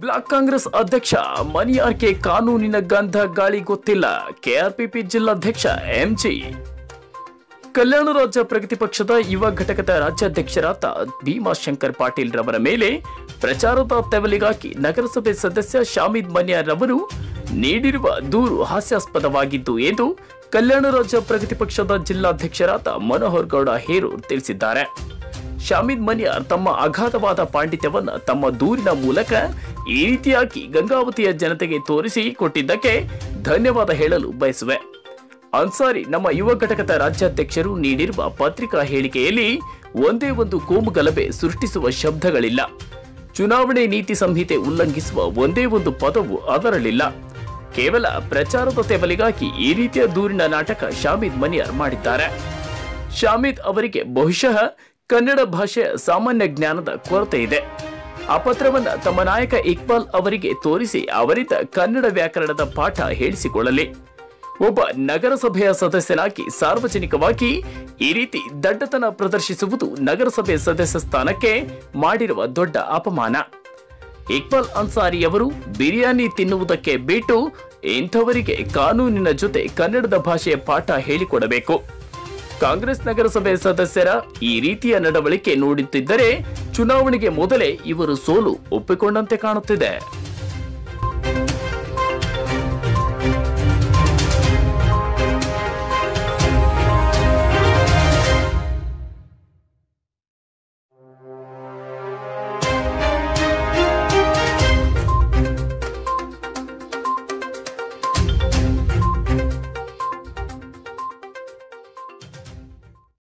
block Congress ಅಧ್ಯಕ್ಷ ಮನಿಯಾರ್ಕೆ ಕಾನೂನಿನ ಗಂಧ ಗಾಳಿ ಗೊತ್ತಿಲ್ಲ ಕೆಆರ್ಪಿಪಿ ಜಿಲ್ಲಾಧ್ಯಕ್ಷ ಎಂಜಿ ಕಲ್ಯಾಣ ರಾಜ್ಯ ಪ್ರಗತಿ ಪಕ್ಷದ ಯುವ ಘಟಕದ ರಾಜ್ಯಾಧ್ಯಕ್ಷರಾದ ಭೀಮಾಶಂಕರ್ ಪಾಟೀಲ್ ರವರ ಮೇಲೆ ಪ್ರಚಾರದ ತೆವಲಿಗಾಗಿ ನಗರಸಭೆ ಸದಸ್ಯ ಶಾಮಿದ್ ಮನ್ಯಾರ್ ರವರು ನೀಡಿರುವ ದೂರು ಹಾಸ್ಯಾಸ್ಪದವಾಗಿದ್ದು ಎಂದು ಕಲ್ಯಾಣ ರಾಜ್ಯ ಪ್ರಗತಿ ಪಕ್ಷದ ಜಿಲ್ಲಾಧ್ಯಕ್ಷರಾದ ಮನೋಹರ್ ಗೌಡ ಹೇರೂರ್ ತಿಳಿಸಿದ್ದಾರೆ ಶಾಮಿದ್ ಮನ್ಯಾರ್ ತಮ್ಮ ಅಗಾಧವಾದ ಪಾಂಡಿತ್ಯವನ್ನ ತಮ್ಮ ದೂರಿನ ಮೂಲಕ ಈ ರೀತಿಯಾಗಿ ಗಂಗಾವತಿಯ ಜನತೆಗೆ ತೋರಿಸಿ ಕೊಟ್ಟಿದ್ದಕ್ಕೆ ಧನ್ಯವಾದ ಹೇಳಲು ಬಯಸುವೆ ಅನ್ಸಾರಿ ನಮ್ಮ ಯುವ ಘಟಕದ ರಾಜ್ಯಾಧ್ಯಕ್ಷರು ನೀಡಿರುವ ಪತ್ರಿಕಾ ಹೇಳಿಕೆಯಲ್ಲಿ ಒಂದೇ ಒಂದು ಕೋಮು ಗಲಭೆ ಸೃಷ್ಟಿಸುವ ಶಬ್ದಗಳಿಲ್ಲ ಚುನಾವಣೆ ನೀತಿ ಸಂಹಿತೆ ಉಲ್ಲಂಘಿಸುವ ಒಂದೇ ಒಂದು ಪದವು ಅದರಲ್ಲಿಲ್ಲ ಕೇವಲ ಪ್ರಚಾರದ ತೆವಲಿಗಾಗಿ ಈ ರೀತಿಯ ದೂರಿನ ನಾಟಕ ಶಾಮಿದ್ ಮನಿಯಾರ್ ಮಾಡಿದ್ದಾರೆ ಶಾಮಿದ್ ಅವರಿಗೆ ಬಹುಶಃ ಕನ್ನಡ ಭಾಷೆಯ ಸಾಮಾನ್ಯ ಜ್ಞಾನದ ಕೊರತೆ ಇದೆ ಆ ಪತ್ರವನ್ನ ತಮ್ಮ ನಾಯಕ ಇಕ್ಬಾಲ್ ಅವರಿಗೆ ತೋರಿಸಿ ಅವರಿಂದ ಕನ್ನಡ ವ್ಯಾಕರಣದ ಪಾಠ ಹೇಳಿಸಿಕೊಳ್ಳಲಿ ಒಬ್ಬ ನಗರಸಭೆಯ ಸದಸ್ಯನಾಗಿ ಸಾರ್ವಜನಿಕವಾಗಿ ಈ ರೀತಿ ದಡ್ಡತನ ಪ್ರದರ್ಶಿಸುವುದು ನಗರಸಭೆ ಸದಸ್ಯ ಸ್ಥಾನಕ್ಕೆ ಮಾಡಿರುವ ದೊಡ್ಡ ಅಪಮಾನ ಇಕ್ಬಾಲ್ ಅನ್ಸಾರಿ ಅವರು ಬಿರಿಯಾನಿ ತಿನ್ನುವುದಕ್ಕೆ ಬಿಟ್ಟು ಇಂಥವರಿಗೆ ಕಾನೂನಿನ ಜೊತೆ ಕನ್ನಡದ ಭಾಷೆಯ ಪಾಠ ಹೇಳಿಕೊಡಬೇಕು ಕಾಂಗ್ರೆಸ್ ನಗರಸಭೆ ಸದಸ್ಯರ ಈ ರೀತಿಯ ನಡವಳಿಕೆ ನೋಡುತ್ತಿದ್ದರೆ ಚುನಾವಣೆಗೆ ಮೊದಲೇ ಇವರು ಸೋಲು ಒಪ್ಪಿಕೊಂಡಂತೆ ಕಾಣುತ್ತಿದೆ